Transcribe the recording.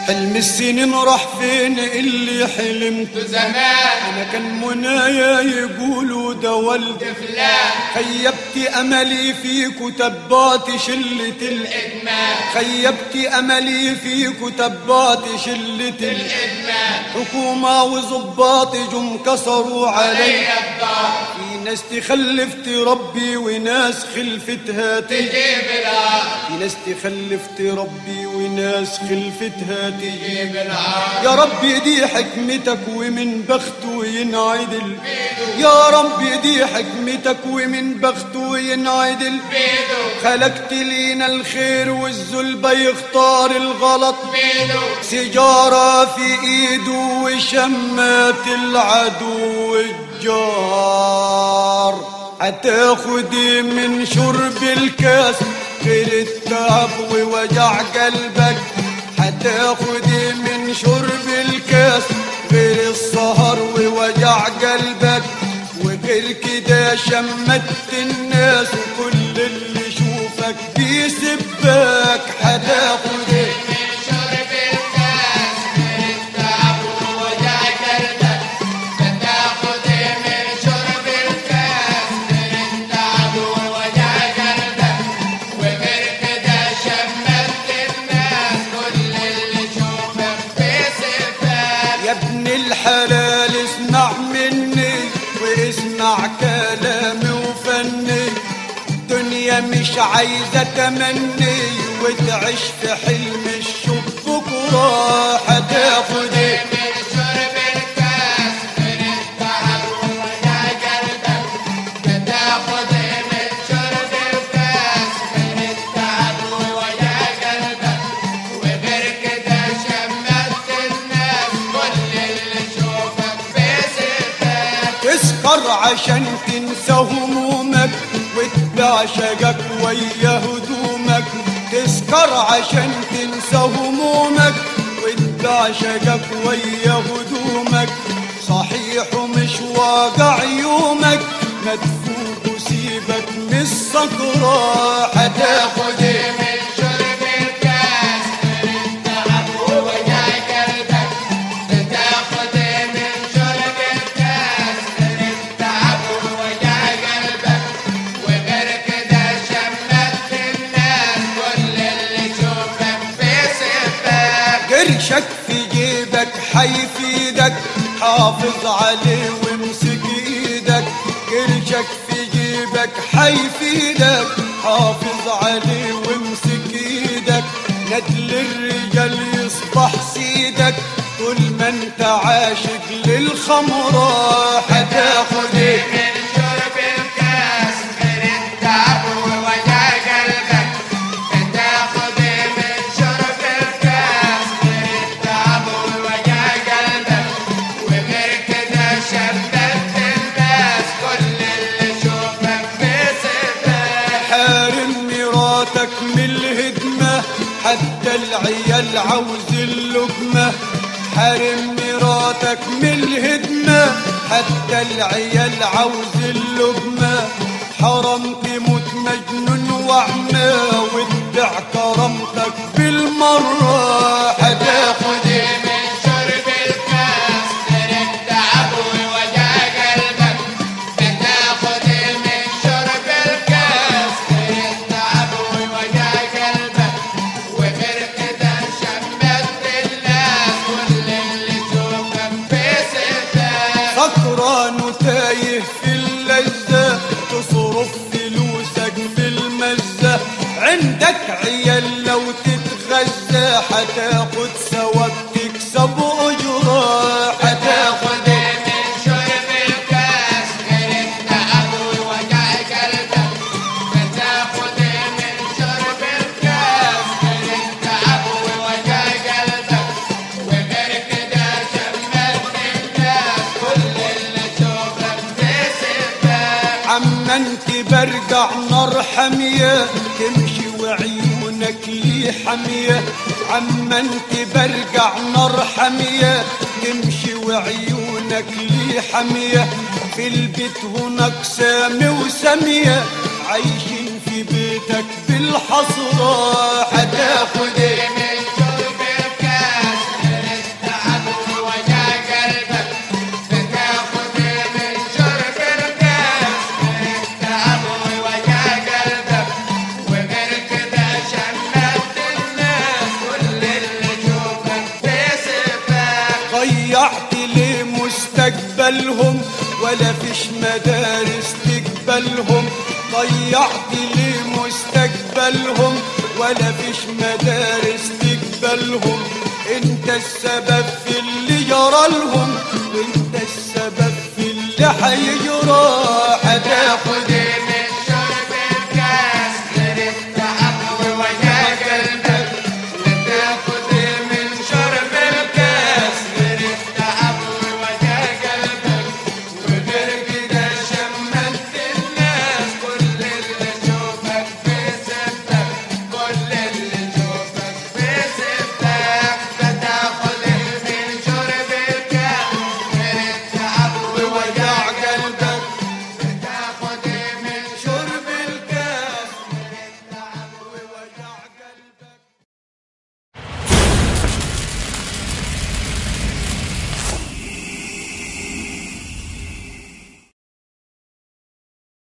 حلم السنين راح فين اللي حلمت زمان انا كان منايا يقولوا ده ولد فلان خيبت املي فيك وتبعت شلة ال الإدمان خيبت املي فيك وتبعت شلة ال الإدمان حكومة وظباط جم كسروا علي علي الدار في ناس تخلف تربي وناس خلفتها تجي تجيب العار في ناس تخلف تربي وناس خلفتها تجي تجيب العار يا رب دي حكمتك ومن بخته ينعدل يا رب دي حكمتك ومن بخته ينعدل بيدو خلقت لينا الخير والذل بيختار الغلط بيدو سيجارة في ايده وشمات العدو الجار هتاخدي من شرب الكاس غير التعب ووجع قلبك هتاخدي من شرب الكاس غير السهر ووجع قلبك وغير كده شمت الناس وكل اللي يشوفك بيسبك هتاخدي من شرب الكاس من التعب ووجع قلبك بتاخد من شرب الكاس من التعب ووجع قلبك وغير كده شمت الناس كل اللي يشوفك بيسبك يا ابن الحلال اسمع مني واسمع كلامي وفني الدنيا مش عايزة تمني وتعيش في حلم الشوف بكرة هتاخدي من شرب الكاس من التعب ووجع قلبك بتاخد من شرب الكاس من التعب ووجع قلبك وغير كده شمت الناس كل اللي يشوفك بيسبك تسكر عشان تنسى همومك وتبيع شقك ويا هدومك تسكر عشان تنسى همومك وتبيع شقك ويا هدومك صحيح ومش واقع يومك مدفوق وسيبك من السكرة هتاخد من شرب الكاس من التعب ووجع قلبك بتاخد من شرب الكاس من التعب ووجع قلبك وغير كده شمت الناس كل اللي يشوفك بيسبك قرشك في جيبك حيفيدك حافظ عليه وامسك ايدك قرشك في جيبك حيفيدك حافظ عليه وامسك ايدك ندل الرجال يصبح سيدك طول ما انت عاشق للخمرة هتاخد من شرب الكاس من التعب ووجع قلبك بتاخد من شرب الكاس من التعب ووجع قلبك وغير كده شمت الناس كل اللي يشوفك بيسبك حارم مراتك من الهدمة حتى العيال عاوز اللقمة حارم مراتك من الهدمة حتى العيال عاوز اللقمة حرام تموت مجنون وعمى وتبيع كرامتك بالمرة هتاخد من شرب الكاس من التعب ووجع قلبك بتاخد من شرب الكاس من التعب ووجع قلبك وغير كده شمت الناس كل اللي يشوفك بيسبك سكران وتايه في اللذة تصرف فلوسك في المزة عندك عيال لو تتغذى هتاخد ثواب تكسب أجرة هتاخد من شرب الكاس من التعب ووجع قلبك بتاخد من شرب الكاس من التعب ووجع قلبك وغير كده شمت الناس كل اللي يشوفك بيسبك عما انت برجع نار حامية تمشي وعيونك لي حامية عما انت برجع نار حامية تمشي وعيونك لي حامية في البيت هناك سامي وسامية عايشين في بيتك بالحصرة هتاخد من شرب الكاس تقبلهم ولا فيش مدارس تقبلهم ضيعت لي مستقبلهم ولا فيش مدارس تقبلهم انت السبب في اللي جرى لهم وانت السبب في اللي حيجرى هتاخد